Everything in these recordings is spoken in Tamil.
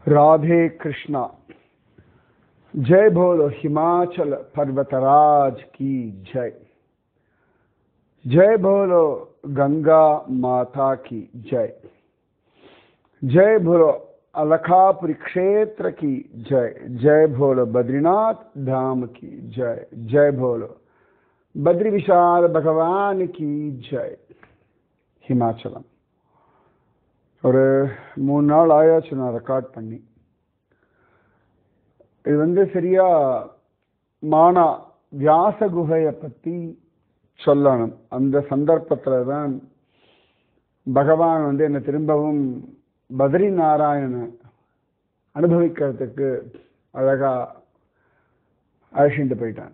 राधे कृष्णा जय बोलो हिमाचल पर्वतराज की जय जय बोलो गंगा माता की जय जय बोलो अलखापुरी क्षेत्र की जय जय बोलो बद्रीनाथ धाम की जय जय बोलो बद्री विशाल भगवान की जय ஹிமாச்சலம் ஒரு மூணு நாள் ஆயாச்சு நான் ரெக்கார்ட் பண்ணி இது வந்து சரியா மானா வியாச குகையை பற்றி சொல்லணும் அந்த சந்தர்ப்பத்தில் தான் பகவான் வந்து என்னை திரும்பவும் பத்ரி நாராயண அனுபவிக்கிறதுக்கு அழகா அழைச்சிட்டு போயிட்டான்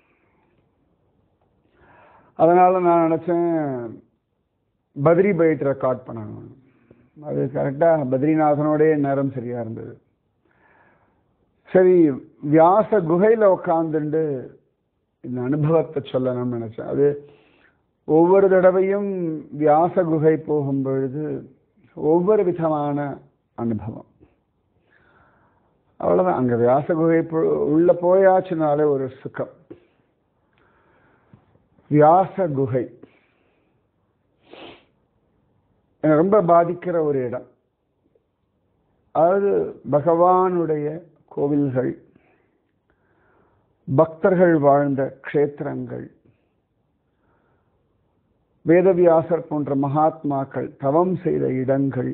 அதனால நான் நினச்சேன் பத்ரி பைட் ரெக்கார்ட் பண்ணணும் அது கரெக்டாக பத்ரிநாதனோடே நேரம் சரியா இருந்தது சரி வியாச குகையில் உட்காந்துண்டு இந்த அனுபவத்தை சொல்லணும்னு நினச்சேன் அது ஒவ்வொரு தடவையும் வியாச குகை போகும் பொழுது ஒவ்வொரு விதமான அனுபவம் அவ்வளோதான் அங்கே வியாச குகை உள்ள போயாச்சுனாலே ஒரு சுகம் வியாச குகை என்னை ரொம்ப பாதிக்கிற ஒரு இடம் அதாவது பகவானுடைய கோவில்கள் பக்தர்கள் வாழ்ந்த க்ஷேத்திரங்கள் வேதவியாசர் போன்ற மகாத்மாக்கள் தவம் செய்த இடங்கள்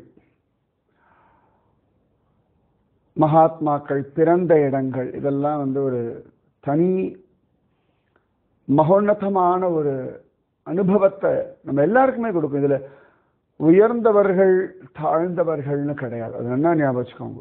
மகாத்மாக்கள் பிறந்த இடங்கள் இதெல்லாம் வந்து ஒரு தனி மகோன்னதமான ஒரு அனுபவத்தை நம்ம எல்லாருக்குமே கொடுக்கும் இதுல உயர்ந்தவர்கள் தாழ்ந்தவர்கள்னு கிடையாது அது என்ன ஞாபகம் வச்சுக்கோங்க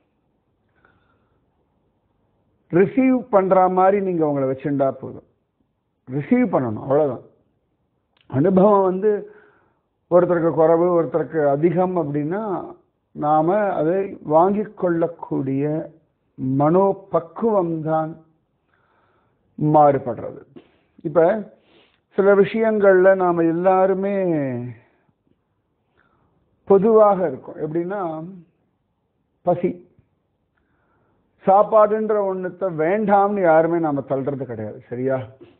ரிசீவ் பண்ற மாதிரி நீங்க உங்களை வச்சுட்டா போதும் ரிசீவ் பண்ணணும் அவ்வளவுதான் அனுபவம் வந்து ஒருத்தருக்கு குறைவு ஒருத்தருக்கு அதிகம் அப்படின்னா நாம அதை வாங்கி கொள்ளக்கூடிய மனோ பக்குவம் தான் மாறுபடுறது இப்ப சில விஷயங்கள்ல நாம எல்லாருமே பொதுவாக இருக்கும் எப்படின்னா பசி சாப்பாடுன்ற ஒன்றத்தை வேண்டாம்னு யாருமே நாம தள்ளுறது கிடையாது சரியா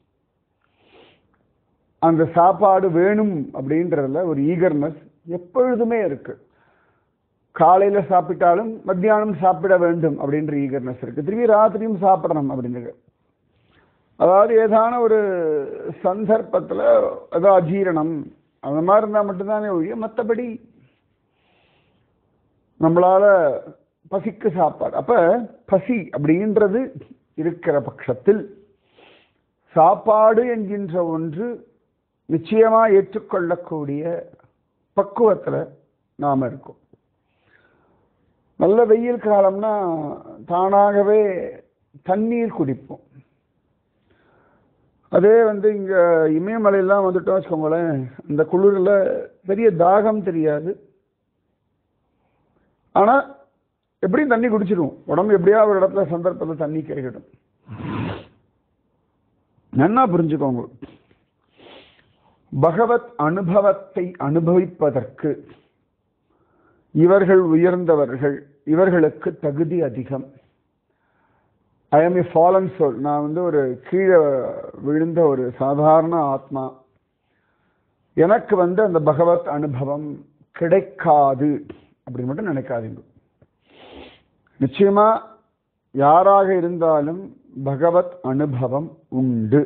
அந்த சாப்பாடு வேணும் அப்படின்றதுல ஒரு ஈகர்னஸ் எப்பொழுதுமே இருக்கு காலையில சாப்பிட்டாலும் மத்தியானம் சாப்பிட வேண்டும் அப்படின்ற ஈகர்னஸ் இருக்கு திரும்பி ராத்திரியும் சாப்பிடணும் அப்படின்றது அதாவது ஏதான ஒரு சந்தர்ப்பத்தில் ஏதோ அஜீரணம் அந்த மாதிரி இருந்தால் மட்டும்தானே ஒழிய மற்றபடி நம்மளால பசிக்கு சாப்பாடு அப்ப பசி அப்படின்றது இருக்கிற பட்சத்தில் சாப்பாடு என்கின்ற ஒன்று நிச்சயமா ஏற்றுக்கொள்ளக்கூடிய பக்குவத்துல நாம இருக்கோம் நல்ல வெயில் காலம்னா தானாகவே தண்ணீர் குடிப்போம் அதே வந்து இங்க இமயமலையெல்லாம் வந்துட்டோம் வச்சுக்கோங்களேன் இந்த குளிரில் பெரிய தாகம் தெரியாது ஆனா எப்படியும் தண்ணி குடிச்சிடும் உடம்பு எப்படியா ஒரு இடத்துல சந்தர்ப்பத்தில் தண்ணி கிடைக்கட்டும் நன்னா புரிஞ்சுக்கோங்க பகவத் அனுபவத்தை அனுபவிப்பதற்கு இவர்கள் உயர்ந்தவர்கள் இவர்களுக்கு தகுதி அதிகம் I am a fallen soul நான் வந்து ஒரு கீழே விழுந்த ஒரு சாதாரண ஆத்மா எனக்கு வந்து அந்த பகவத் அனுபவம் கிடைக்காது அப்படி மட்டும் நினைக்காதீங்க நிச்சயமா யாராக இருந்தாலும் பகவத் அனுபவம் உண்டு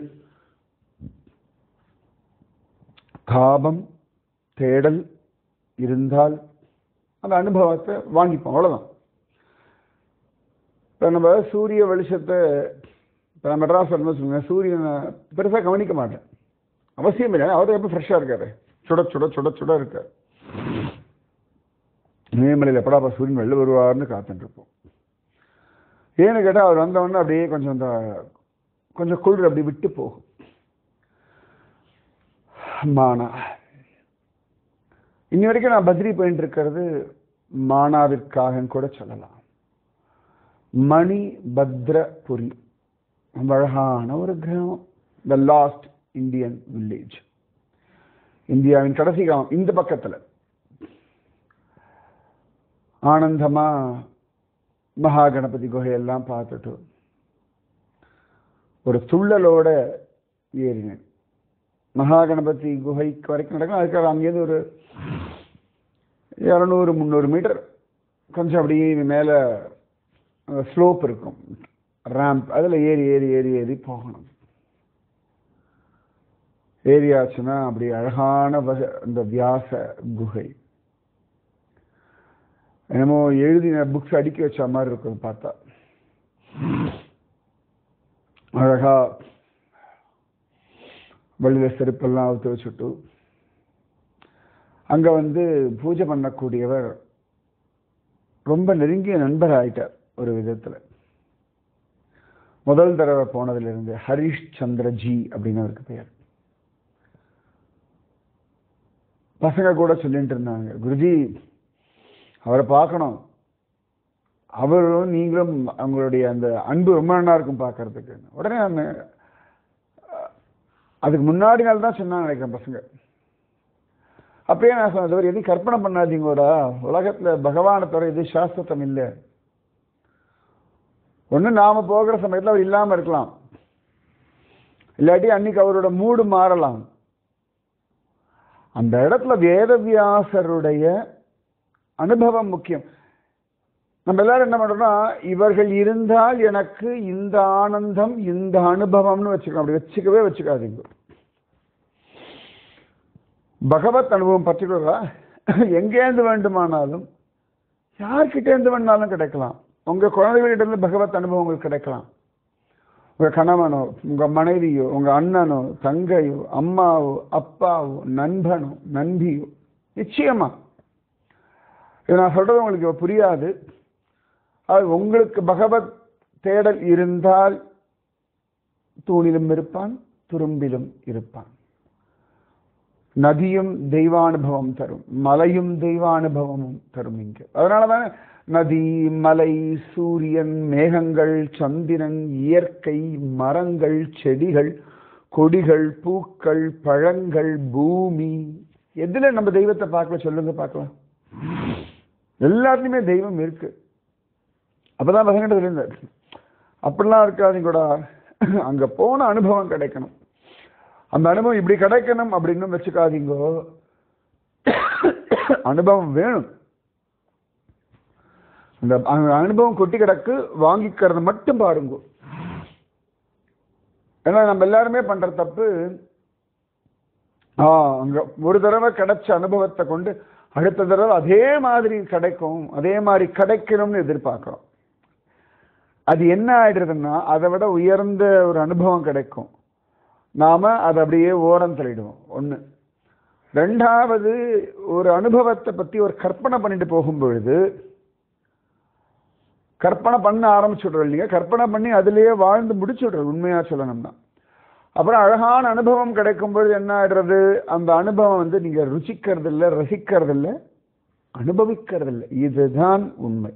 தாபம் தேடல் இருந்தால் அந்த அனுபவத்தை வாங்கிப்போம் அவ்வளோதான் இப்போ நம்ம சூரிய வெளிச்சத்தை இப்போ நான் மெட்ராஸ் சொல்லுங்க சூரியனை பெருசாக கவனிக்க மாட்டேன் அவசியம் இல்லை அவர் எப்போ ஃப்ரெஷ்ஷாக இருக்காரு சுட சுட சுட சுட இருக்கார் இமயமலையில் எப்படாப்பா சூரியன் வெளில வருவார்னு காத்துட்டுருப்போம் ஏன்னு கேட்டால் அவர் வந்தவொடனே அப்படியே கொஞ்சம் இந்த கொஞ்சம் குளிர் அப்படி விட்டு போகும் மானா இன்னி வரைக்கும் நான் பத்ரி போயிட்டு இருக்கிறது மானாவிற்காக கூட சொல்லலாம் மணி பத்ரபுரி ரொம்ப அழகான ஒரு கிராமம் த லாஸ்ட் இந்தியன் வில்லேஜ் இந்தியாவின் கடைசி கிராமம் இந்த பக்கத்தில் ஆனந்தமா மகா கணபதி குகையெல்லாம் பார்த்துட்டு ஒரு துள்ளலோட ஏறினேன் மகா கணபதி குகைக்கு வரைக்கும் நடக்கும் அதுக்காக அங்கேருந்து ஒரு இரநூறு முந்நூறு மீட்டர் கொஞ்சம் அப்படியே மேலே ஸ்லோப் இருக்கும் ரேம்ப் அதில் ஏறி ஏறி ஏறி ஏறி போகணும் ஏரியாச்சுன்னா அப்படி அழகான வக இந்த வியாச குகை என்னமோ எழுதின புக்ஸ் அடுக்கி வச்ச மாதிரி இருக்கும் பார்த்தா அழகா வள்ளியில செருப்பெல்லாம் அவுத்து வச்சுட்டு அங்க வந்து பூஜை பண்ணக்கூடியவர் ரொம்ப நெருங்கிய நண்பர் ஆயிட்டார் ஒரு விதத்துல முதல் தடவை போனதிலிருந்து ஹரிஷ் சந்திரஜி அப்படின்னு அவருக்கு பெயர் பசங்க கூட சொல்லிட்டு இருந்தாங்க குருஜி அவரை பார்க்கணும் அவரும் நீங்களும் அவங்களுடைய அந்த அன்பு ரொம்ப நல்லா இருக்கும் பார்க்கறதுக்கு உடனே நான் அதுக்கு முன்னாடி நாள் தான் சொன்னாங்க நினைக்கிறேன் பசங்க அப்பயே நான் சொன்னேன் தவிர எதையும் கற்பனை பண்ணாதீங்கோடா உலகத்துல பகவானை தவிர எது சாஸ்திரம் இல்லை ஒண்ணு நாம போகிற சமயத்துல அவர் இல்லாம இருக்கலாம் இல்லாட்டி அன்னைக்கு அவரோட மூடு மாறலாம் அந்த இடத்துல வேதவியாசருடைய அனுபவம் முக்கியம் நம்ம எல்லாரும் என்ன பண்றோம்னா இவர்கள் இருந்தால் எனக்கு இந்த ஆனந்தம் இந்த அனுபவம்னு வச்சுக்கணும் அப்படி வச்சுக்கவே வச்சுக்காதீங்க பகவத் அனுபவம் பர்டிகுலரா எங்கேருந்து வேண்டுமானாலும் யார்கிட்டேருந்து வேணாலும் கிடைக்கலாம் உங்க குழந்தைகளிட்ட இருந்து பகவத் அனுபவம் உங்களுக்கு கிடைக்கலாம் உங்க கணவனோ உங்க மனைவியோ உங்க அண்ணனோ தங்கையோ அம்மாவோ அப்பாவோ நண்பனோ நண்பியோ நிச்சயமா இது நான் சொல்றது உங்களுக்கு புரியாது அது உங்களுக்கு பகவத் தேடல் இருந்தால் தூணிலும் இருப்பான் துரும்பிலும் இருப்பான் நதியும் தெய்வானுபவம் தரும் மலையும் தெய்வானுபவமும் தரும் இங்க அதனாலதான் நதி மலை சூரியன் மேகங்கள் சந்திரன் இயற்கை மரங்கள் செடிகள் கொடிகள் பூக்கள் பழங்கள் பூமி எதுல நம்ம தெய்வத்தை பார்க்கல சொல்லுங்க பார்க்கலாம் எல்லாத்துலயுமே தெய்வம் இருக்கு அப்பதான் பசங்கிட்ட இருந்தார் அப்படிலாம் இருக்காதீங்க கூட அங்க போன அனுபவம் கிடைக்கணும் அந்த அனுபவம் இப்படி கிடைக்கணும் அப்படின்னு வச்சுக்காதீங்கோ அனுபவம் வேணும் அந்த அனுபவம் கொட்டி கிடக்கு வாங்கிக்கிறது மட்டும் பாருங்க ஏன்னா நம்ம எல்லாருமே பண்ற தப்பு ஆ அங்க ஒரு தடவை கிடைச்ச அனுபவத்தை கொண்டு அடுத்த தடவை அதே மாதிரி கிடைக்கும் அதே மாதிரி கிடைக்கணும்னு எதிர்பார்க்கிறோம் அது என்ன ஆயிடுறதுன்னா அதை விட உயர்ந்த ஒரு அனுபவம் கிடைக்கும் நாம அதை அப்படியே ஓரம் தள்ளிடுவோம் ஒண்ணு ரெண்டாவது ஒரு அனுபவத்தை பத்தி ஒரு கற்பனை பண்ணிட்டு போகும் பொழுது கற்பனை பண்ண ஆரம்பிச்சுடுறோம் இல்லைங்க கற்பனை பண்ணி அதுலயே வாழ்ந்து முடிச்சுடுறோம் உண்மையா சொல்லணும்னா அப்புறம் அழகான அனுபவம் கிடைக்கும் பொழுது என்ன ஆயிடுறது அந்த அனுபவம் வந்து நீங்க ருசிக்கிறது இல்லை ரசிக்கிறது இல்லை அனுபவிக்கிறது இல்லை இதுதான் உண்மை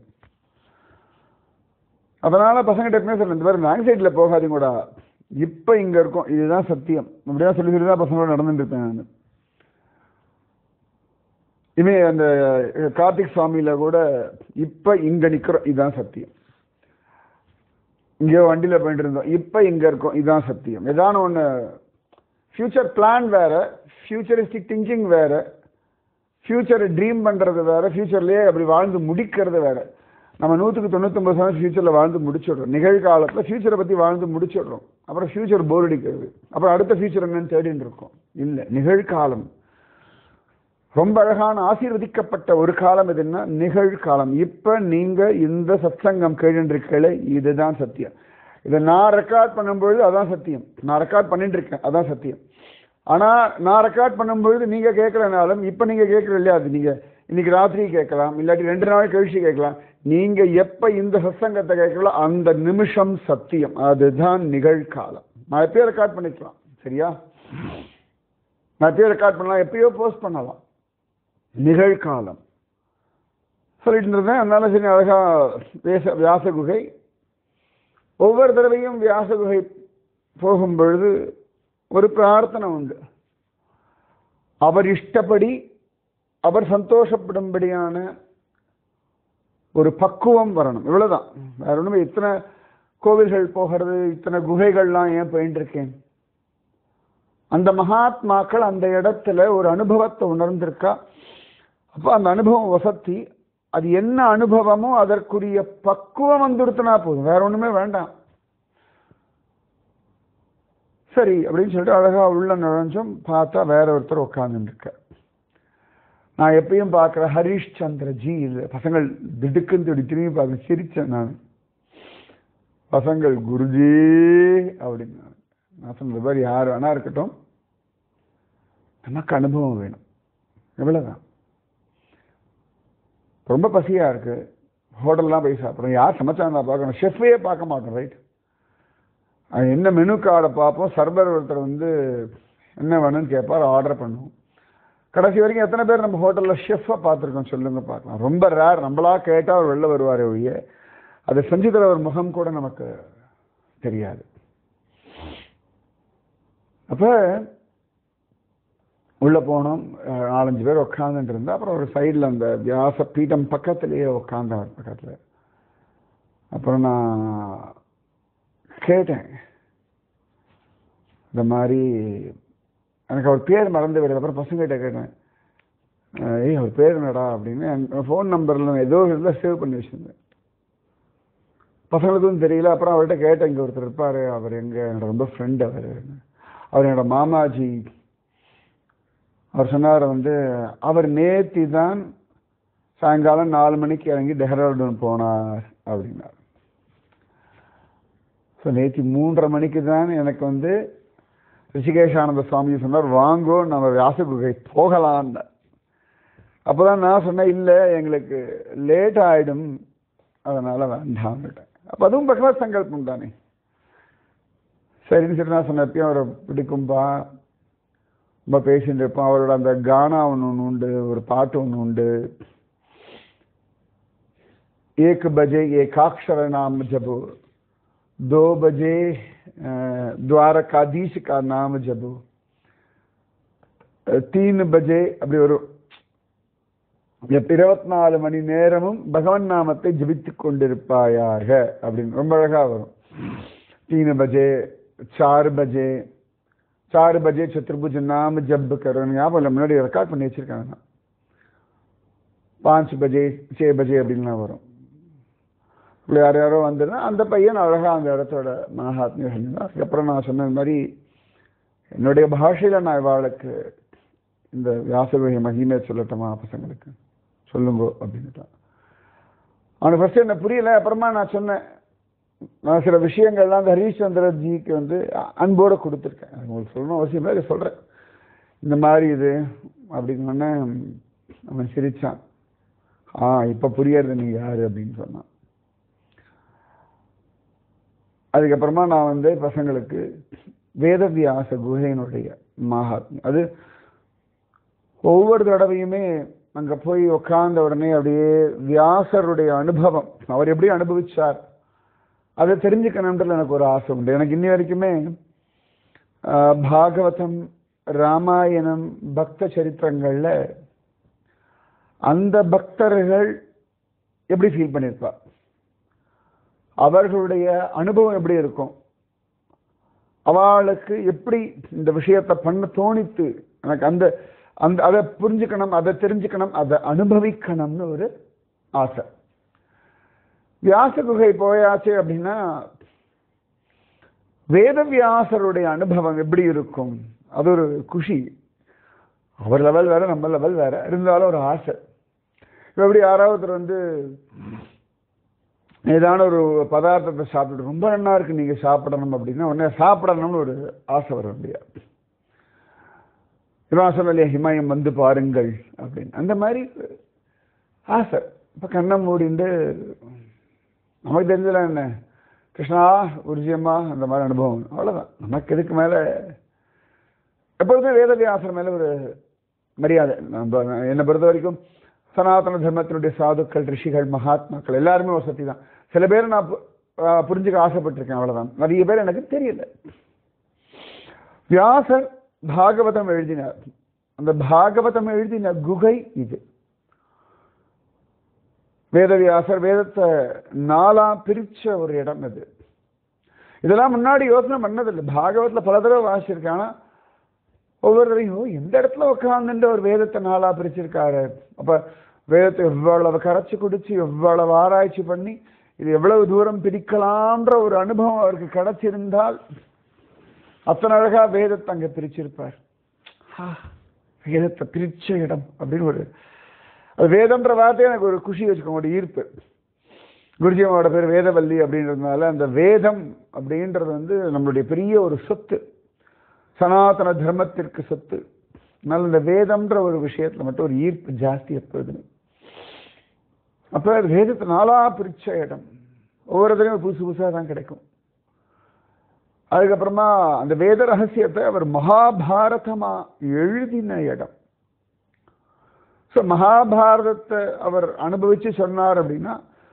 அதனால பசங்கிட்ட எப்பவுமே சொல்ல இந்த மாதிரி ஆங்ஸைட்டில் போகாதீங்கடா இப்ப இங்க இருக்கும் இதுதான் சத்தியம் அப்படிதான் சொல்லி சொல்லி தான் பசங்களோட நடந்துட்டு இருப்பேன் நான் இனிமே அந்த கார்த்திக் சுவாமியில கூட இப்ப இங்க நிக்கிறோம் இதுதான் சத்தியம் இங்கே வண்டியில போயிட்டு இருந்தோம் இப்ப இங்க இருக்கோம் இதுதான் சத்தியம் ஏதான ஒண்ணு ஃபியூச்சர் பிளான் வேற ஃபியூச்சரிஸ்டிக் திங்கிங் வேற ஃபியூச்சரை ட்ரீம் பண்றது வேற ஃபியூச்சர்லயே அப்படி வாழ்ந்து முடிக்கிறது வேற நம்ம நூற்றுக்கு தொண்ணூத்தொம்பது சதவீதம் ஃபியூச்சரில் வாழ்ந்து முடிச்சுடுறோம் நிகழ்காலத்தில் ஃபியூச்சரை பற்றி வாழ்ந்து முடிச்சுடுறோம் அப்புறம் ஃபியூச்சர் போர் அடிக்கிறது அப்புறம் அடுத்த ஃபியூச்சர் என்னன்னு தேடின்னு இருக்கோம் இல்லை நிகழ்காலம் ரொம்ப அழகான ஆசீர்வதிக்கப்பட்ட ஒரு காலம் எதுன்னா நிகழ்காலம் இப்ப நீங்க இந்த சத்சங்கம் கேட்டுருக்கல இதுதான் சத்தியம் இதை நான் ரெக்கார்ட் பண்ணும்பொழுது அதான் சத்தியம் நான் ரெக்கார்ட் பண்ணிட்டு இருக்கேன் அதான் சத்தியம் ஆனா நான் ரெக்கார்ட் பண்ணும்பொழுது நீங்க கேட்கலனாலும் இப்ப நீங்க கேட்கல இல்லையா அது நீங்க இன்னைக்கு ராத்திரி கேட்கலாம் இல்லாட்டி ரெண்டு நாள் கழிச்சு கேட்கலாம் நீங்க எப்ப இந்த சத்சங்கத்தை கேட்கலாம் அந்த நிமிஷம் சத்தியம் அதுதான் நிகழ்காலம் நான் எப்பயோ ரெக்கார்ட் பண்ணிக்கலாம் சரியா நான் எப்பயோ ரெக்கார்ட் பண்ணலாம் எப்பயோ போஸ்ட் பண்ணலாம் நிகழ்காலம் சொல்லிட்டு இருந்தேன் அதனால சரி அழகா பேச வியாச குகை ஒவ்வொரு தடவையும் வியாச குகை போகும் பொழுது ஒரு பிரார்த்தனை உண்டு அவர் இஷ்டப்படி அவர் சந்தோஷப்படும்படியான ஒரு பக்குவம் வரணும் இவ்வளவுதான் வேற ஒண்ணுமே இத்தனை கோவில்கள் போகிறது இத்தனை குகைகள்லாம் ஏன் போயிட்டு இருக்கேன் அந்த மகாத்மாக்கள் அந்த இடத்துல ஒரு அனுபவத்தை உணர்ந்திருக்கா அப்போ அந்த அனுபவம் வசத்தி அது என்ன அனுபவமோ அதற்குரிய பக்குவம் வந்துடுத்துனா போதும் வேற ஒண்ணுமே வேண்டாம் சரி அப்படின்னு சொல்லிட்டு அழகா உள்ள நுழைஞ்சோம் பார்த்தா வேற ஒருத்தர் உட்கார்ந்துட்டு இருக்க நான் எப்பயும் பார்க்குற ஹரிஷ் சந்திர ஜி இது பசங்கள் திடுக்குன்னு திடு திரும்பி பார்க்க சிரிச்சேன் நான் பசங்கள் குருஜி அப்படின்னு நான் சொன்னது மாதிரி யார் வேணா இருக்கட்டும் நமக்கு அனுபவம் வேணும் எவ்வளவுதான் ரொம்ப பசியா இருக்கு ஹோட்டல்லாம் போய் சாப்பிட்றோம் யார் சமைச்சா நான் பார்க்கணும் ஷெஃப்பே பார்க்க மாட்டோம் ரைட் என்ன மெனு கார்டை பார்ப்போம் சர்வர் ஒருத்தர் வந்து என்ன வேணும்னு கேட்பார் ஆர்டர் பண்ணுவோம் கடைசி வரைக்கும் எத்தனை பேர் நம்ம ஹோட்டலில் ஷெஃப்பை பார்த்துருக்கோம் சொல்லுங்க பார்க்கலாம் ரொம்ப ரேர் நம்மளா கேட்டால் அவர் வெளில வருவார் ஒழிய அதை செஞ்சு தர ஒரு முகம் கூட நமக்கு தெரியாது அப்போ உள்ள போனோம் அஹ் நாலஞ்சு பேர் உட்காந்துட்டு இருந்தா அப்புறம் ஒரு சைடில் அந்த வியாச பீடம் பக்கத்திலேயே உட்காந்தவர் பக்கத்தில் அப்புறம் நான் கேட்டேன் இந்த மாதிரி எனக்கு அவர் பேர் மறந்து விடுது அப்புறம் பசங்கிட்ட கேட்டேன் அஹ் ஏய் அவர் பேர் என்னடா அப்படின்னு ஃபோன் நம்பரில் ஏதோ ஒரு இதில் சேவ் பண்ணி வச்சுருந்தேன் பசங்களுக்கும் தெரியல அப்புறம் அவர்கிட்ட கேட்டேன் இங்கே ஒருத்தர் இருப்பார் அவர் எங்கே என்னோட ரொம்ப ஃப்ரெண்ட் அவர் அவர் என்னோட மாமாஜி அவர் சொன்னார் வந்து அவர் நேத்தி தான் சாயங்காலம் நாலு மணிக்கு இறங்கி டெஹ்ராடூன் போனார் அப்படின்னார் ஸோ நேத்தி மூன்றரை மணிக்கு தான் எனக்கு வந்து ரிஷிகேஷானந்த சுவாமி சொன்னார் வாங்கோ நம்ம வியாச குகை போகலான்னு அப்போதான் நான் சொன்னேன் இல்லை எங்களுக்கு லேட் ஆயிடும் அதனால வேண்டாம்னுட்டேன் அப்போ அதுவும் பகவத் சங்கல்பம் தானே சரின்னு சரி நான் சொன்னேன் எப்பயும் அவரை பிடிக்கும்பா ரொம்ப பேசிட்டு இருப்போம் அவரோட அந்த கானா ஒன்று ஒன்று உண்டு ஒரு பாட்டு ஒன்று உண்டு एक बजे एकाक्षर नाम जपो दो बजे अ, द्वारकाधीश का नाम जपो அஹ், தீன் பஜே அப்படி வரும் எப்ப இருபத்தி நாலு மணி நேரமும் பகவன் நாமத்தை ஜபித்துக் கொண்டிருப்பாயாக அப்படின்னு ரொம்ப அழகா வரும் தீன் பஜே சார் பஜே சார் பஜே சத்துர்புஜ நாம ஜப் கரோ ஞாபகம் இல்லை, முன்னாடி ரெக்கார்ட் பண்ணி வச்சிருக்காங்க நான். பாஞ்ச் பஜே சே பஜே அப்படின்லாம் வரும் இப்படி யார் யாரோ வந்துருந்தா அந்த பையன் அழகா அந்த இடத்தோட மகாத்மியம் செஞ்சான் அதுக்கப்புறம் நான் சொன்ன மாதிரி என்னுடைய பாஷையில நான் இவாளுக்கு இந்த வியாசகுடைய மகிமை சொல்லட்டுமா பசங்களுக்கு சொல்லுங்க அப்படின்னுட்டான் அவனுக்கு ஃபர்ஸ்ட் என்ன புரியல அப்புறமா நான் சொன்னேன் நான் சில விஷயங்கள்லாம் அந்த ஹரிச்சந்திர ஜிக்கு வந்து அன்போடு கொடுத்துருக்கேன் அது உங்களுக்கு சொல்லணும் அவசியம் இல்லை இதை சொல்கிறேன் இந்த மாதிரி இது அப்படின்னு அவன் சிரிச்சான் ஆ இப்போ புரியறது நீ யாரு அப்படின்னு சொன்னான் அதுக்கப்புறமா நான் வந்து பசங்களுக்கு வேதவியாச குகையினுடைய மகாத்மியம் அது ஒவ்வொரு தடவையுமே அங்க போய் உட்கார்ந்த உடனே அப்படியே வியாசருடைய அனுபவம் அவர் எப்படி அனுபவிச்சார் அதை தெரிஞ்சுக்கணுன்றது எனக்கு ஒரு ஆசை உண்டு எனக்கு இன்னி வரைக்குமே ஆஹ், பாகவதம் ராமாயணம் பக்த சரித்திரங்கள்ல அந்த பக்தர்கள் எப்படி ஃபீல் பண்ணியிருப்பா அவர்களுடைய அனுபவம் எப்படி இருக்கும் அவளுக்கு எப்படி இந்த விஷயத்தை பண்ண தோணித்து எனக்கு அந்த அந்த அதை புரிஞ்சுக்கணும் அதை தெரிஞ்சுக்கணும் அதை அனுபவிக்கணும்னு ஒரு ஆசை வியாச குகை போயாச்சு அப்படின்னா வேதவியாசருடைய அனுபவம் எப்படி இருக்கும் அது ஒரு குஷி அவர் லெவல் வேற நம்ம லெவல் வேற இருந்தாலும் ஒரு ஆசை இப்ப எப்படி யாராவது ஒருத்தர் வந்து ஏதான ஒரு பதார்த்தத்தை சாப்பிட்டு ரொம்ப நல்லா இருக்கு நீங்க சாப்பிடணும் அப்படின்னா உடனே சாப்பிடணும்னு ஒரு ஆசை வரும் இல்லையா இவன் சொல்லலையா ஹிமாயம் வந்து பாருங்கள் அப்படின்னு அந்த மாதிரி ஆசை இப்போ கண்ணை மூடிண்டு நமக்கு தெரிஞ்சல என்ன கிருஷ்ணா குருஜியம்மா அந்த மாதிரி அனுபவம் அவ்வளோதான் நமக்கு இதுக்கு மேலே எப்பொழுதும் வேதவியாசர் மேலே ஒரு மரியாதை நம்ம என்னை பொறுத்த வரைக்கும் சனாதன தர்மத்தினுடைய சாதுக்கள் ரிஷிகள் மகாத்மாக்கள் எல்லாருமே ஒரு சக்தி தான் சில பேர் நான் பு- ஆஹ் புரிஞ்சுக்க ஆசைப்பட்டிருக்கேன் அவ்வளவுதான் நிறைய பேர் எனக்கு தெரியல வியாசர் பாகவதம் எழுதினார் அந்த பாகவதம் எழுதின குகை இது வேதவியாசர் வேதத்தை நாலா பிரிச்ச ஒரு இடம் இது இதெல்லாம் முன்னாடி யோசனை பண்ணதில்லை பாகவத்தில் பல தடவை வாசிச்சிருக்கேன் ஆனா ஒவ்வொரு தடவையும் எந்த இடத்துல உட்காந்துட்டு ஒரு வேதத்தை நாளா பிரிச்சிருக்காரு அப்ப வேதத்தை எவ்வளவு கரைச்சு குடிச்சு எவ்வளவு ஆராய்ச்சி பண்ணி இது எவ்வளவு தூரம் பிரிக்கலான்ற ஒரு அனுபவம் அவருக்கு கிடைச்சிருந்தால் அத்தனை அழகா வேதத்தை அங்க பிரிச்சிருப்பார் ஆ, வேதத்தை பிரிச்ச இடம் அப்படின்னு ஒரு அது வேதம்ன்ற வார்த்தை எனக்கு ஒரு குஷி வச்சுக்கோங்க ஒரு ஈர்ப்பு குருஜி அம்மாவோட பேர் வேதவல்லி அப்படின்றதுனால அந்த வேதம் அப்படின்றது வந்து நம்மளுடைய பெரிய ஒரு சொத்து சனாதன தர்மத்திற்கு சொத்து அதனால இந்த வேதம்ன்ற ஒரு விஷயத்துல மட்டும் ஒரு ஈர்ப்பு ஜாஸ்தி எப்பொழுதுமே அப்ப வேதத்தை நாளா பிரிச்ச இடம் ஒவ்வொரு தடவையும் புதுசு புதுசாக தான் கிடைக்கும் அதுக்கப்புறமா அந்த வேத ரகசியத்தை அவர் மகாபாரதமா எழுதின இடம் ஸோ மகாபாரதத்தை அவர் அனுபவிச்சு சொன்னார் அப்படின்னா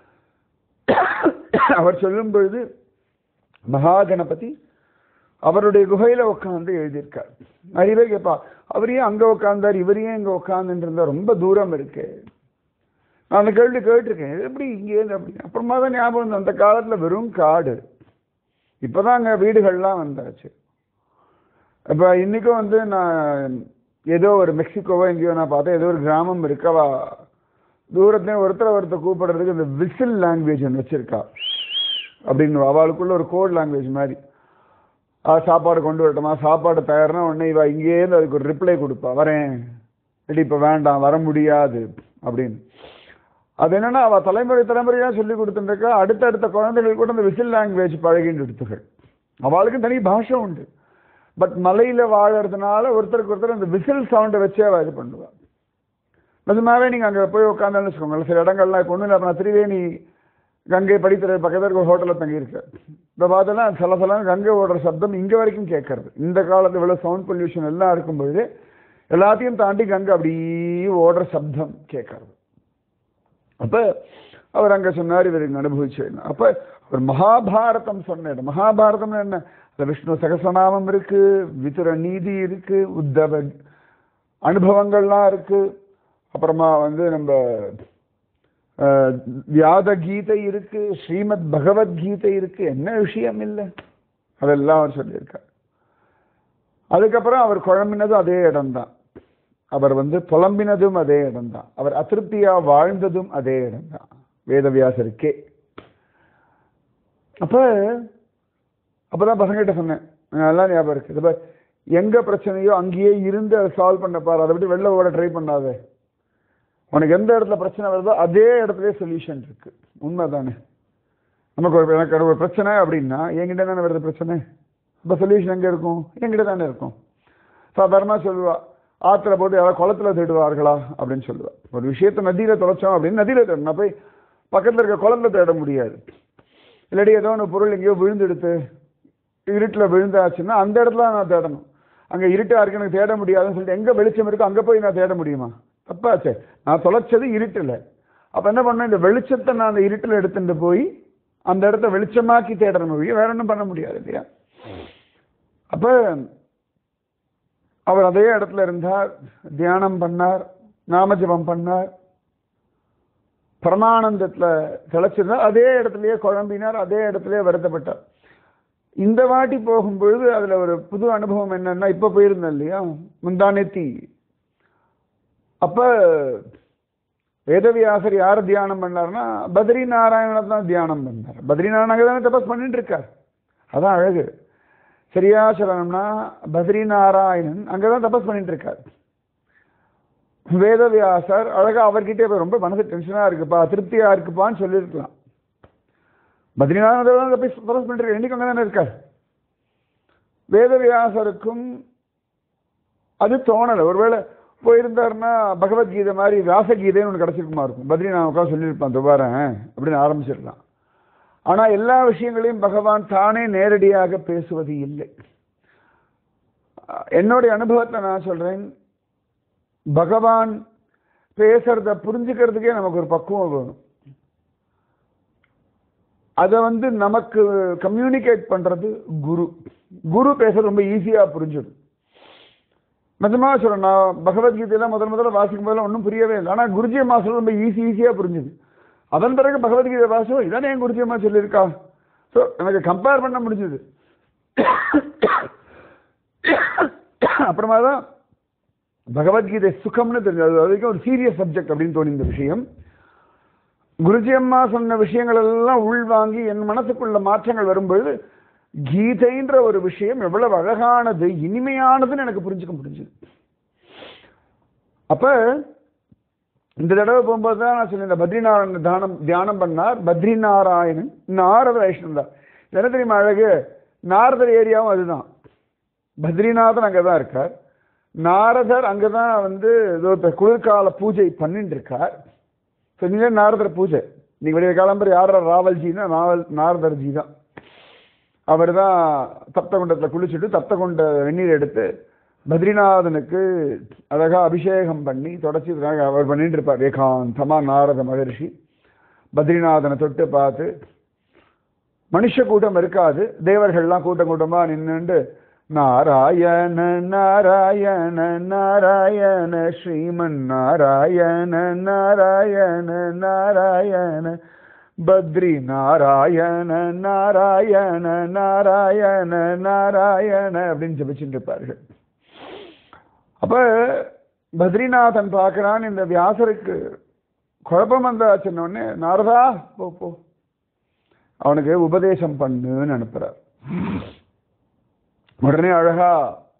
அவர் சொல்லும் பொழுது மகாகணபதி அவருடைய குகையில உட்காந்து எழுதியிருக்கார் நிறைய பேர் கேட்பா அவர் ஏன் அங்க உட்கார்ந்தார் இவர் ஏன் இங்க உட்கார்ந்துட்டு இருந்தார் ரொம்ப தூரம் இருக்கு நான் அந்த கேள்வி கேட்டிருக்கேன் இது எப்படி இங்கே இருந்து அப்படி அப்புறமா தான் ஞாபகம் வந்து அந்த காலத்துல வெறும் காடு இப்பதான் அங்க வீடுகள்லாம் வந்தாச்சு இப்ப இன்னைக்கும் வந்து நான் ஏதோ ஒரு மெக்சிகோவோ எங்கேயோ நான் பார்த்தேன் ஏதோ ஒரு கிராமம் இருக்கவா தூரத்துலேயும் ஒருத்தர் ஒருத்தர் கூப்பிடுறதுக்கு இந்த விசில் லாங்குவேஜ் ஒன்று வச்சிருக்கா அப்படின்னு அவளுக்குள்ள ஒரு கோட் லாங்குவேஜ் மாதிரி ஆ சாப்பாடு கொண்டு வரட்டுமா சாப்பாடு தயார்னா உடனே இவ இங்கேருந்து அதுக்கு ஒரு ரிப்ளை கொடுப்பா வரேன் இல்லை இப்போ வேண்டாம் வர முடியாது அப்படின்னு அது என்னன்னா அவ தலைமுறை தலைமுறையா சொல்லி கொடுத்துருக்கா அடுத்தடுத்த குழந்தைகள் கூட அந்த விசில் லாங்குவேஜ் பழகின்னு எடுத்துகள் அவளுக்கும் தனி பாஷை உண்டு பட் மலையில வாழறதுனால ஒருத்தருக்கு ஒருத்தர் அந்த விசில் சவுண்டை வச்சே அவ இது பண்ணுவா நிஜமாவே நீங்க அங்க போய் உட்காந்தாலும் வச்சுக்கோங்க சில இடங்கள்லாம் இப்போ ஒன்றும் இல்லை அப்ப நான் திரிவேணி கங்கை படித்துறை பக்கத்தில் இருக்க ஒரு ஹோட்டலில் தங்கியிருக்கேன் இப்போ பார்த்தோன்னா சில சில கங்கை ஓடுற சப்தம் இங்கே வரைக்கும் கேட்கறது இந்த காலத்து இவ்வளோ சவுண்ட் பொல்யூஷன் எல்லாம் இருக்கும்பொழுது எல்லாத்தையும் தாண்டி கங்கை அப்படியே ஓடுற சப்தம் கேட்கறது அப்ப அவர் அங்க சொன்னார் இவர் இங்க அனுபவிச்சு அப்ப அவர் மகாபாரதம் சொன்ன இடம் மகாபாரதம் என்ன அதுல விஷ்ணு சகசநாமம் இருக்கு விதுர நீதி இருக்கு உத்தவ அனுபவங்கள்லாம் இருக்கு அப்புறமா வந்து நம்ம அஹ், வியாத கீதை இருக்கு ஸ்ரீமத் பகவத்கீதை இருக்கு என்ன விஷயம் இல்லை அதெல்லாம் அவர் சொல்லியிருக்கார் அதுக்கப்புறம் அவர் குழம்பினதும் அதே இடம்தான் அவர் வந்து புலம்பினதும் அதே இடம்தான் அவர் அதிருப்தியா வாழ்ந்ததும் அதே இடம்தான் வேதவியாசருக்கே அப்ப அப்பதான் பசங்கிட்ட சொன்னேன் எனக்கு நல்லா ஞாபகம் இருக்கு இது பாரு, எங்க பிரச்சனையோ அங்கேயே இருந்து அதை சால்வ் பண்ண பாரு அதை விட்டு வெளில ஓட ட்ரை பண்ணாத உனக்கு எந்த இடத்துல பிரச்சனை வருதோ அதே இடத்துலயே சொல்யூஷன் இருக்கு உண்மைதானே நமக்கு ஒரு எனக்கு ஒரு பிரச்சனை அப்படின்னா என்கிட்ட தானே வருது பிரச்சனை இப்போ சொல்யூஷன் எங்க இருக்கும் என்கிட்ட தானே இருக்கும் சாதாரணமாக சொல்லுவா ஆத்துல போட்டு யாராவது குளத்துல தேடுவார்களா அப்படின்னு சொல்லுவா ஒரு விஷயத்தை நதியில தொலைச்சோம் அப்படின்னு நதியில தேடணும் நான் போய் பக்கத்துல இருக்க குளத்துல தேட முடியாது இல்லாட்டி ஏதோ ஒன்று பொருள் எங்கேயோ விழுந்தெடுத்து இருட்டில் விழுந்தாச்சுன்னா அந்த இடத்துல நான் தேடணும் அங்கே இருட்டா இருக்கு எனக்கு தேட முடியாதுன்னு சொல்லிட்டு எங்கே வெளிச்சம் இருக்கோ அங்கே போய் நான் தேட முடியுமா தப்பாச்சே நான் தொலைச்சது இருட்டில் அப்போ என்ன பண்ணேன் இந்த வெளிச்சத்தை நான் அந்த இருட்டில் எடுத்துட்டு போய் அந்த இடத்த வெளிச்சமாக்கி தேடணும் ஒழிய வேற ஒன்றும் பண்ண முடியாது இல்லையா அப்போ அவர் அதே இடத்துல இருந்தார் தியானம் பண்ணார் நாமஜபம் பண்ணார் பரமானந்தத்துல திளைச்சிருந்தார் அதே இடத்துலயே குழம்பினார் அதே இடத்துலயே வருத்தப்பட்டார் இந்த வாட்டி போகும்பொழுது அதுல ஒரு புது அனுபவம் என்னன்னா இப்ப போயிருந்தேன் இல்லையா முந்தானெத்தி அப்ப வேதவியாசர் யார் தியானம் பண்ணார்னா பத்ரி நாராயணனை தான் தியானம் பண்ணார் பத்ரி நாராயணன் தானே தபஸ் பண்ணிட்டு இருக்கார் அதான் அழகு சரியா சொல்லணும்னா பத்ரி நாராயணன் அங்கதான் தபஸ் பண்ணிட்டு இருக்கார் வேதவியாசர் அழகா அவர்கிட்டே போய் ரொம்ப மனசு டென்ஷனா இருக்குப்பா திருப்தியா இருக்குப்பான்னு சொல்லியிருக்கலாம் பத்ரிநாதன் தான் போய் தபஸ் பண்ணிட்டு இருக்கார் இன்னைக்கு அங்கதானே இருக்கார் வேதவியாசருக்கும் அது தோணலை ஒருவேளை போயிருந்தாருன்னா பகவத்கீதை மாதிரி வியாசகீதைன்னு ஒன்று கிடச்சிருக்குமா இருக்கும் பத்ரிநாத் உட்காந்து சொல்லியிருப்பான் துபாரன் அப்படின்னு ஆரம்பிச்சிடலாம் ஆனா எல்லா விஷயங்களையும் பகவான் தானே நேரடியாக பேசுவது இல்லை என்னுடைய அனுபவத்தை நான் சொல்றேன் பகவான் பேசுறத புரிஞ்சுக்கிறதுக்கே நமக்கு ஒரு பக்குவம் வேணும் அதை வந்து நமக்கு கம்யூனிகேட் பண்றது குரு குரு பேசுறது ரொம்ப ஈஸியா புரிஞ்சிடும் நிஜமா சொல்றேன் நான் பகவத்கீதையெல்லாம் முதல் முதல்ல வாசிக்கும் போதெல்லாம் ஒன்றும் புரியவே இல்லை ஆனால் குருஜி மாசம் ரொம்ப ஈஸி ஈஸியாக புரிஞ்சுது அதன் பிறகு பகவத்கீதை வாசம் இதானே என் குருஜி அம்மா சொல்லியிருக்கா ஸோ எனக்கு கம்பேர் பண்ண முடிஞ்சது அப்புறமா தான் பகவத்கீதை சுகம்னு தெரிஞ்சது அது வரைக்கும் ஒரு சீரியஸ் சப்ஜெக்ட் அப்படின்னு தோணி இந்த விஷயம் குருஜி அம்மா சொன்ன விஷயங்கள் எல்லாம் உள்வாங்கி என் மனசுக்குள்ள மாற்றங்கள் வரும்பொழுது கீதைன்ற ஒரு விஷயம் எவ்வளவு அழகானது இனிமையானதுன்னு எனக்கு புரிஞ்சுக்க முடிஞ்சது அப்ப இந்த தடவை போகும்போது தான் நான் சொன்னேன் இந்த பத்ரிநாராயண தானம் தியானம் பண்ணார் பத்ரிநாராயணன் நாரத வைஷ்ணவன் தான் என்ன தெரியுமா அழகு நாரதர் ஏரியாவும் அதுதான் பத்ரிநாதன் அங்கே தான் இருக்கார் நாரதர் அங்கே தான் வந்து ஏதோ இப்ப குளிர்கால பூஜை பண்ணிட்டு இருக்கார் சொன்னீங்க நாரதர் பூஜை இன்னைக்கு வெளியே கிளம்புற யார் ராவல்ஜின்னா நாவல் நாரதர்ஜி தான் அவர் தான் தப்தகுண்டத்தில் குளிச்சுட்டு தப்தகுண்ட வெந்நீர் எடுத்து பத்ரிநாதனுக்கு அழகா அபிஷேகம் பண்ணி தொடச்சி அவர் பண்ணிட்டு இருப்பார் ஏகாந்தமா நாரத மகர்ஷி பத்ரிநாதனை தொட்டு பார்த்து மனுஷ கூட்டம் இருக்காது தேவர்கள்லாம் கூட்டம் கூட்டமா நின்னுண்டு நாராயண நாராயண நாராயண ஸ்ரீமன் நாராயண நாராயண நாராயண பத்ரி நாராயண நாராயண நாராயண நாராயண அப்படின்னு ஜபிச்சுட்டு இருப்பார்கள் அப்ப பத்ரிநாதன் பார்க்கிறான் இந்த வியாசருக்கு குழப்பம் வந்தாச்சுன்னு உடனே நாரதா போ போ அவனுக்கு உபதேசம் பண்ணுன்னு அனுப்புறார் உடனே அழகா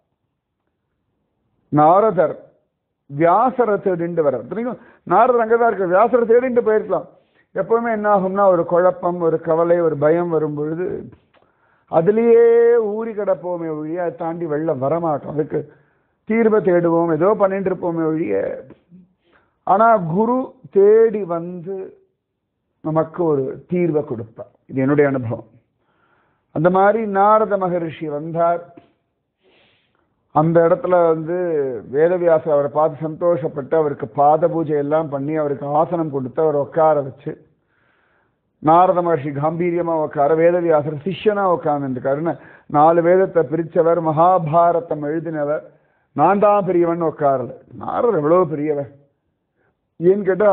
நாரதர் வியாசரை தேடிண்டு வர்றார் தெரியும் நாரதர் அங்கதான் இருக்கு வியாசரை தேடிண்டு போயிருக்கலாம் எப்பவுமே என்ன ஆகும்னா ஒரு குழப்பம் ஒரு கவலை ஒரு பயம் வரும் பொழுது அதுலேயே ஊறி கிடப்போமே ஒழிய அதை தாண்டி வெள்ளம் வரமாட்டோம் அதுக்கு தீர்வை தேடுவோம் ஏதோ பண்ணிட்டு இருப்போமே ஒழிய ஆனா குரு தேடி வந்து நமக்கு ஒரு தீர்வை கொடுப்பார் இது என்னுடைய அனுபவம் அந்த மாதிரி நாரத மகரிஷி வந்தார் அந்த இடத்துல வந்து வேதவியாசர் அவரை பார்த்து சந்தோஷப்பட்டு அவருக்கு பாத பூஜை எல்லாம் பண்ணி அவருக்கு ஆசனம் கொடுத்து அவர் உட்கார வச்சு நாரத மகர்ஷி கம்பீரியமா உட்கார வேதவியாசர் சிஷ்யனா உட்கார்ந்துருக்காருன்னு நாலு வேதத்தை பிரிச்சவர் மகாபாரதம் எழுதினவர் நான் தான் பெரியவன் உட்காரல நாரதர் எவ்வளவு பெரியவர் ஏன்னு கேட்டா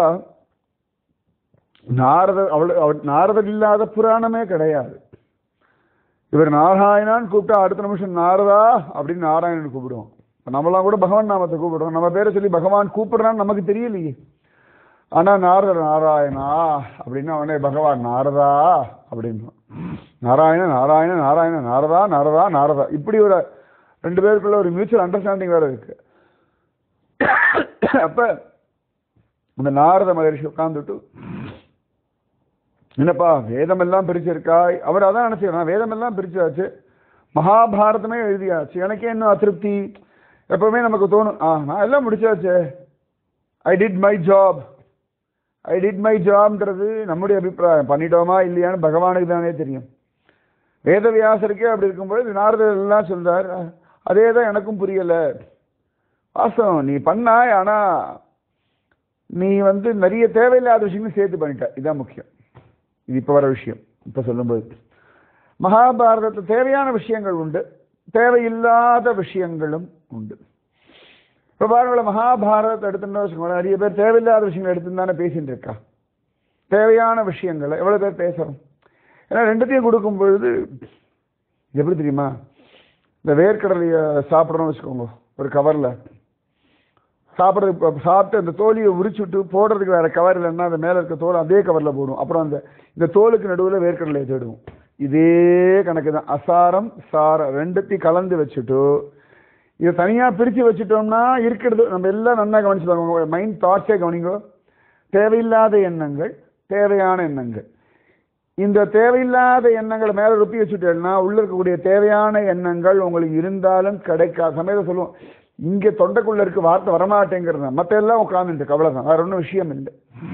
நாரதர் அவ்வளவு அவர் நாரதர் இல்லாத புராணமே கிடையாது இவர் நாராயணான்னு கூப்பிட்டா அடுத்த நிமிஷம் நாரதா அப்படின்னு நாராயணன் கூப்பிடுவோம் இப்ப நம்மளாம் கூட பகவான் நாமத்தை கூப்பிடுறோம் நம்ம பேரை சொல்லி பகவான் கூப்பிடுறான்னு நமக்கு தெரியலையே ஆனா நாரதர் நாராயணா அப்படின்னு அவனே பகவான் நாரதா அப்படின்னு நாராயண நாராயண நாராயண நாரதா நாரதா நாரதா இப்படி ஒரு ரெண்டு பேருக்குள்ள ஒரு மியூச்சுவல் அண்டர்ஸ்டாண்டிங் வேற இருக்கு அப்ப அந்த நாரத மகரிஷி உட்கார்ந்துட்டு என்னப்பா வேதம் எல்லாம் பிரிச்சிருக்கா அவர் அதான் நினைச்சுக்கிறான் வேதம் எல்லாம் பிரிச்சாச்சு மகாபாரதமே எழுதியாச்சு எனக்கே இன்னும் அதிருப்தி எப்பவுமே நமக்கு தோணும் ஆ நான் எல்லாம் முடிச்சாச்சு I did my job I did my ஜாப்ன்றது நம்முடைய அபிப்பிராயம் பண்ணிட்டோமா இல்லையான்னு பகவானுக்கு தானே தெரியும் வேதவியாசருக்கே அப்படி இருக்கும்போது நாரதர் எல்லாம் சொல்றார் அதே தான் எனக்கும் புரியல வாஸ்தவம் நீ பண்ணாய் ஆனா நீ வந்து நிறைய தேவையில்லாத விஷயங்களும் சேர்த்து பண்ணிட்ட இதான் முக்கியம் இது இப்போ வர விஷயம் இப்போ சொல்லும்போது மகாபாரதத்தில் தேவையான விஷயங்கள் உண்டு தேவையில்லாத விஷயங்களும் உண்டு இப்போ பாருங்களேன் மகாபாரதத்தை எடுத்துன்னு வச்சுக்கோங்களேன் நிறைய பேர் தேவையில்லாத விஷயங்கள் எடுத்துன்னு தானே பேசிட்டு இருக்கா தேவையான விஷயங்களை எவ்வளோ பேர் பேசுகிறோம் ஏன்னா ரெண்டுத்தையும் கொடுக்கும் பொழுது எப்படி தெரியுமா இந்த வேர்க்கடலையை சாப்பிட்றோம்னு வச்சுக்கோங்க ஒரு கவரில் சாப்பிட்றதுக்கு சாப்பிட்டு அந்த தோலியை உரிச்சுட்டு போடுறதுக்கு வேற கவர் இல்லைன்னா அந்த மேலே இருக்க தோல் அதே கவரில் போடும் அப்புறம் அந்த இந்த தோலுக்கு நடுவில் வேர்க்கடலையை தேடுவோம் இதே கணக்கு தான் அசாரம் சாரம் ரெண்டுத்தையும் கலந்து வச்சுட்டு இதை தனியாக பிரித்து வச்சுட்டோம்னா இருக்கிறது நம்ம எல்லாம் நல்லா கவனிச்சுப்பாங்க மைண்ட் தாட்ஸே கவனிங்கோ தேவையில்லாத எண்ணங்கள் தேவையான எண்ணங்கள் இந்த தேவையில்லாத எண்ணங்களை மேலே ருப்பி வச்சுட்டேன்னா உள்ள இருக்கக்கூடிய தேவையான எண்ணங்கள் உங்களுக்கு இருந்தாலும் கிடைக்காத சமயத்தை சொல்லுவோம் இங்கே தொண்டைக்குள்ள இருக்க வார்த்தை வரமாட்டேங்கிறது மற்ற எல்லாம் உட்காந்துட்டு அவ்வளோதான் வேற ஒன்றும் விஷயம் இல்லை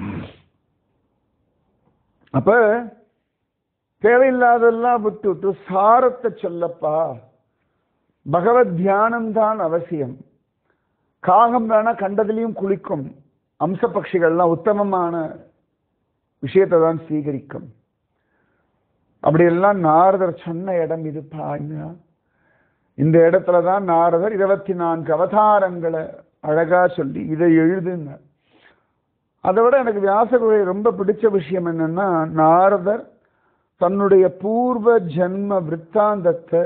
அப்ப தேவையில்லாதெல்லாம் விட்டு விட்டு சாரத்தை சொல்லப்பா பகவத் தியானம் தான் அவசியம் காகம் வேணா கண்டதிலையும் குளிக்கும் அம்ச பட்சிகள்லாம் உத்தமமான விஷயத்தை தான் ஸ்வீகரிக்கும் அப்படியெல்லாம் நாரதர் சொன்ன இடம் இது பாருங்க இந்த இடத்துல தான் நாரதர் இருபத்தி நான்கு அவதாரங்களை அழகா சொல்லி இதை எழுதுங்க அதை விட எனக்கு வியாசகுகை ரொம்ப பிடிச்ச விஷயம் என்னன்னா நாரதர் தன்னுடைய பூர்வ ஜென்ம விற்த்தாந்தத்தை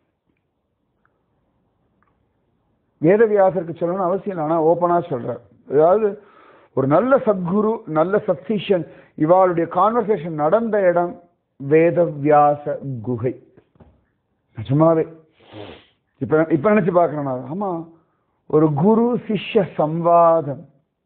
வேதவியாசருக்கு சொல்லணும்னு அவசியம் இல்லை ஆனால் ஓப்பனாக சொல்றார் அதாவது ஒரு நல்ல சத்குரு நல்ல சத்சிஷன் இவாளுடைய கான்வர்சேஷன் நடந்த இடம் வேதவியாச குகை நிஜமாவே இப்ப இப்ப நினைச்சு பார்க்கறேன் நான் ஆமா ஒரு குரு சிஷ்ய சம்வாதம்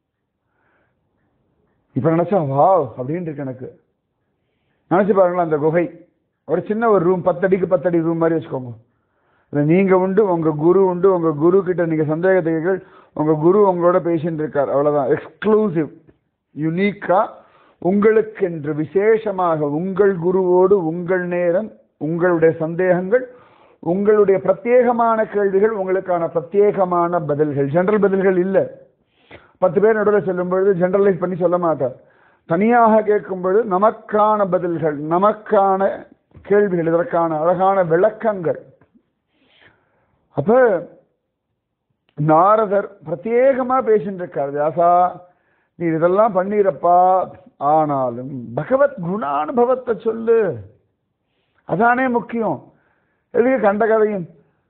இப்ப நினைச்சா வாவ் அப்படின்னு இருக்கு எனக்கு நினைச்சு பாருங்களேன் அந்த குகை ஒரு சின்ன ஒரு ரூம் பத்தடிக்கு பத்தடி ரூம் மாதிரி வச்சுக்கோங்க இதுல நீங்க உண்டு உங்க குரு உண்டு உங்க குரு கிட்ட நீங்க சந்தேகத்தை உங்க குரு உங்களோட பேசிட்டு இருக்கார் அவ்வளவுதான் எக்ஸ்க்ளூசிவ் யுனிக்கா உங்களுக்கென்று விசேஷமாக உங்கள் குருவோடு உங்கள் நேரம் உங்களுடைய சந்தேகங்கள் உங்களுடைய பிரத்யேகமான கேள்விகள் உங்களுக்கான பிரத்யேகமான பதில்கள் ஜெனரல் பதில்கள் இல்லை பத்து பேர் நடுவில் சொல்லும் பொழுது ஜெனரலைஸ் பண்ணி சொல்ல மாட்டார் தனியாக கேட்கும் பொழுது நமக்கான பதில்கள் நமக்கான கேள்விகள் இதற்கான அழகான விளக்கங்கள் அப்ப நாரதர் பிரத்யேகமா பேசிட்டு இருக்கார் வியாசா நீ இதெல்லாம் பண்ணிரப்பா ஆனாலும் பகவத் குணானுபவத்தை சொல்லு அதானே முக்கியம் எதுக்கு கண்ட கதையும்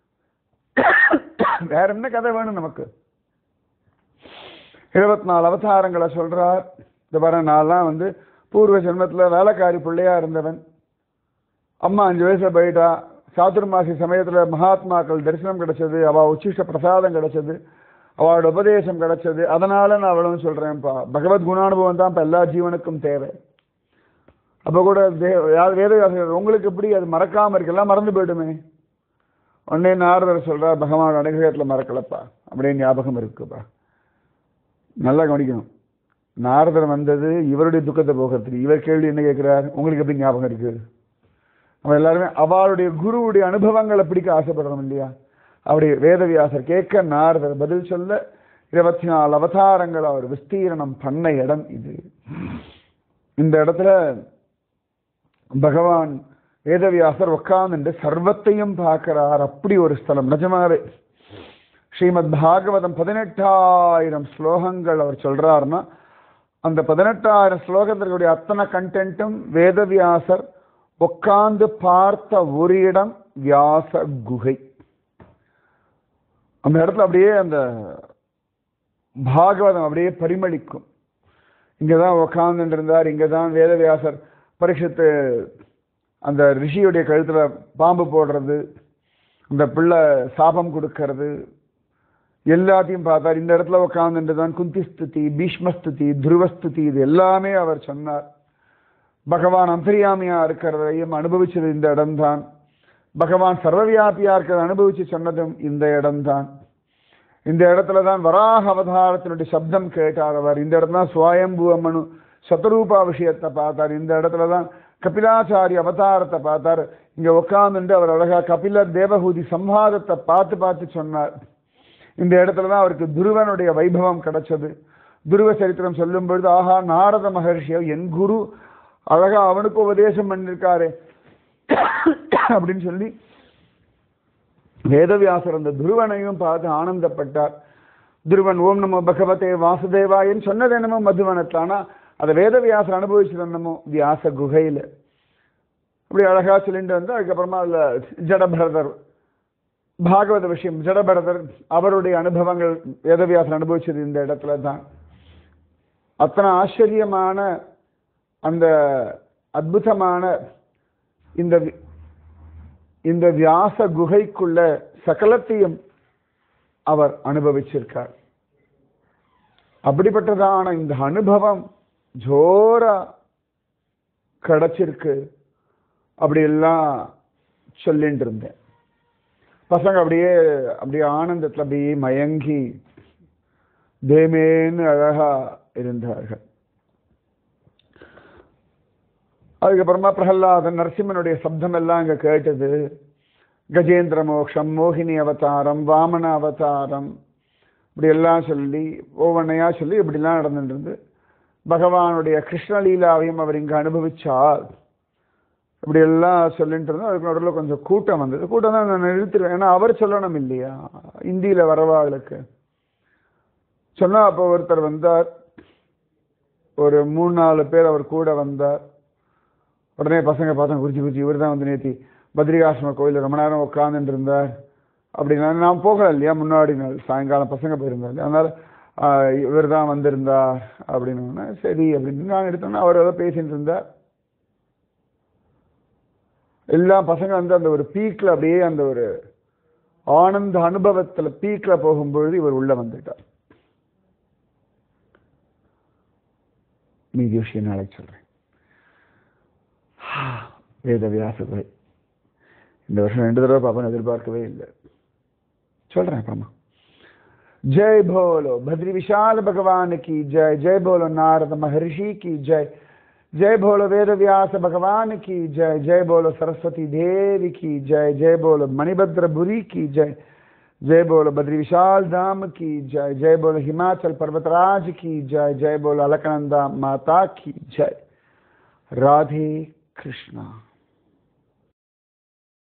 வேற என்ன கதை வேணும் நமக்கு இருபத்தி நாலு அவதாரங்களை சொல்றார் இந்த பாரு நான்லாம் வந்து பூர்வ ஜென்மத்துல வேலைக்காரி பிள்ளையா இருந்தவன் அம்மா அஞ்சு வயசுல போயிட்டா சாதுர்மாசி சமயத்துல மகாத்மாக்கள் தரிசனம் கிடைச்சது அவ உச்சிஷ்ட பிரசாதம் கிடைச்சது அவளோட உபதேசம் கிடைச்சது அதனால நான் அவ்வளவு சொல்றேன்ப்பா பகவத் குணானுபவம் தான் இப்ப எல்லா ஜீவனுக்கும் தேவை அப்ப கூட தே- யா- வேதவியாசர் உங்களுக்கு எப்படி அது மறக்காம இருக்கலாம் மறந்து போயிடுமே உடனே நாரதர் சொல்றார் பகவான் அனுகிரகத்துல மறக்கலப்பா அப்படியே ஞாபகம் இருக்குப்பா நல்லா கவனிக்கணும் நாரதர் வந்தது இவருடைய துக்கத்தை போகிறதுக்கு இவர் கேள்வி என்ன கேட்கிறார் உங்களுக்கு எப்படி ஞாபகம் இருக்கு நம்ம எல்லாருமே அவளுடைய குருவுடைய அனுபவங்களை பிடிக்க ஆசைப்படுறோம் இல்லையா அப்படி வேதவியாசர் கேட்க நாரதர் பதில் சொல்ல இருபத்தி நாலு அவதாரங்கள் அவர் விஸ்தீரணம் பண்ண இடம் இது இந்த இடத்துல பகவான் வேதவியாசர் உட்கார்ந்துட்டு சர்வத்தையும் பார்க்கிறார் அப்படி ஒரு ஸ்தலம் நிஜமாவே ஸ்ரீமத் பாகவதம் பதினெட்டாயிரம் ஸ்லோகங்கள் அவர் சொல்றாருன்னா அந்த பதினெட்டாயிரம் ஸ்லோகத்திற்குடைய அத்தனை கண்டென்ட்டும் வேதவியாசர் உட்கார்ந்து பார்த்த ஒரு இடம் வியாச குகை அந்த இடத்துல அப்படியே அந்த பாகவதம் அப்படியே பரிமளிக்கும் இங்கதான் உட்கார்ந்துட்டு இருந்தார் இங்கதான் வேதவியாசர் பரீட்சித்து அந்த ரிஷியுடைய கழுத்துல பாம்பு போடுறது அந்த பிள்ளை சாபம் கொடுக்கறது எல்லாத்தையும் பார்த்தார் இந்த இடத்துல உட்கார்ந்துட்டு தான் குந்தி ஸ்துதி பீஷ்மஸ்துதி துருவஸ்துதி இது எல்லாமே அவர் சொன்னார் பகவான் அந்தரியாமியா இருக்கிறதையும் அனுபவிச்சது இந்த இடம்தான் பகவான் சர்வவியாபியா இருக்கிறத அனுபவிச்சு சொன்னதும் இந்த இடம்தான் இந்த இடத்துல தான் வராக அவதாரத்தினுடைய சப்தம் கேட்டார் அவர் இந்த இடத்துல தான் சுவயம்புவமனு சதரூபா விஷயத்தை பார்த்தார் இந்த இடத்துல தான் கபிலாச்சாரி அவதாரத்தை பார்த்தார் இங்க உட்கார்ந்துட்டு அவர் அழகா கபில தேவஹூதி சம்ஹாரத்தை பார்த்து பார்த்து சொன்னார் இந்த இடத்துல தான் அவருக்கு துருவனுடைய வைபவம் கிடைச்சது துருவ சரித்திரம் சொல்லும் பொழுது ஆஹா நாரத மகர்ஷியோ என் குரு அழகா அவனுக்கு உபதேசம் பண்ணிருக்காரு அப்படின்னு சொல்லி வேதவியாசர் அந்த துருவனையும் பார்த்து ஆனந்தப்பட்டார் துருவன் ஓம் நமோ பகவதே வாசுதேவாயன்னு சொன்னது என்னமோ மதுவனத்தில் ஆனா அதை வேதவியாசர் அனுபவிச்சது என்னமோ வியாச குகையில அப்படி அழகா சொல்லிட்டு வந்து அதுக்கப்புறமா அதுல ஜடபரதர் பாகவத விஷயம் ஜடபரதர் அவருடைய அனுபவங்கள் வேதவியாசர் அனுபவிச்சது இந்த இடத்துல தான் அத்தனை ஆச்சரியமான அந்த அற்புதமான இந்த வி- இந்த வியாச குகைக்குள்ள சகலத்தையும் அவர் அனுபவிச்சிருக்கார் அப்படிப்பட்டதான இந்த அனுபவம் ஜோரா கிடைச்சிருக்கு அப்படி எல்லாம் சொல்லிட்டு இருந்தேன் பசங்க அப்படியே அப்படியே ஆனந்தத்துல அப்படியே மயங்கி தேமேன்னு அழகா இருந்தார்கள் அதுக்கப்புறமா பிரகலாதன் நரசிம்மனுடைய சப்தம் எல்லாம் அங்க கேட்டது கஜேந்திர மோக்ஷம் மோகினி அவதாரம் வாமன அவதாரம் இப்படி எல்லாம் சொல்லி ஒவ்வொன்றையா சொல்லி இப்படிலாம் நடந்துட்டு இருந்து பகவானுடைய கிருஷ்ணலீலாவையும் அவர் இங்க அனுபவிச்சார் இப்படி எல்லாம் சொல்லிட்டு இருந்தோம் அதுக்கு நடுவில் கொஞ்சம் கூட்டம் வந்தது கூட்டம் தான் நான் நிறுத்திடுவேன் ஏன்னா அவர் சொல்லணும் இல்லையா இந்தியில வரவாளுக்கு சொன்னா அப்போ ஒருத்தர் வந்தார் ஒரு மூணு நாலு பேர் அவர் கூட வந்தார் உடனே பசங்க பார்த்தா குறிச்சி குறிச்சி இவர் தான் வந்து நேத்தி பத்ரிகாசிரம கோயிலில் ரொம்ப நேரம் உட்காந்துட்டு இருந்தார் அப்படின்னா நான் போகல இல்லையா முன்னாடி நாள் சாயங்காலம் பசங்க போயிருந்தார் இல்லையா அதனால இவர் தான் வந்திருந்தார் அப்படின்னு சரி அப்படின்னு நான் எடுத்தோன்னா அவர் ஏதோ பேசிட்டு இருந்தார் எல்லா பசங்க வந்து அந்த ஒரு பீக்ல அப்படியே அந்த ஒரு ஆனந்த அனுபவத்துல பீக்ல போகும்பொழுது இவர் உள்ள வந்துட்டார் மீதி விஷயம் நாளைக்கு சொல்றேன் வேத வியாசகுரை இந்த வருஷம் ரெண்டு தடவை பாப்பேன் எதிர்பார்க்கவே இல்லை சொல்றேன் பாமா जय बोलो भद्री विशाल भगवान की जय जय बोलो नारद महर्षि की जय जय बोलो वेद व्यास भगवान की जय जय बोलो सरस्वती देवी की जय जय बोलो मणिभद्र बुरी की जय जय बोलो बद्री विशाल धाम की जय जय बोलो हिमाचल पर्वतराज की जय जय बोलो अलकनंदा माता की जय राधे कृष्णा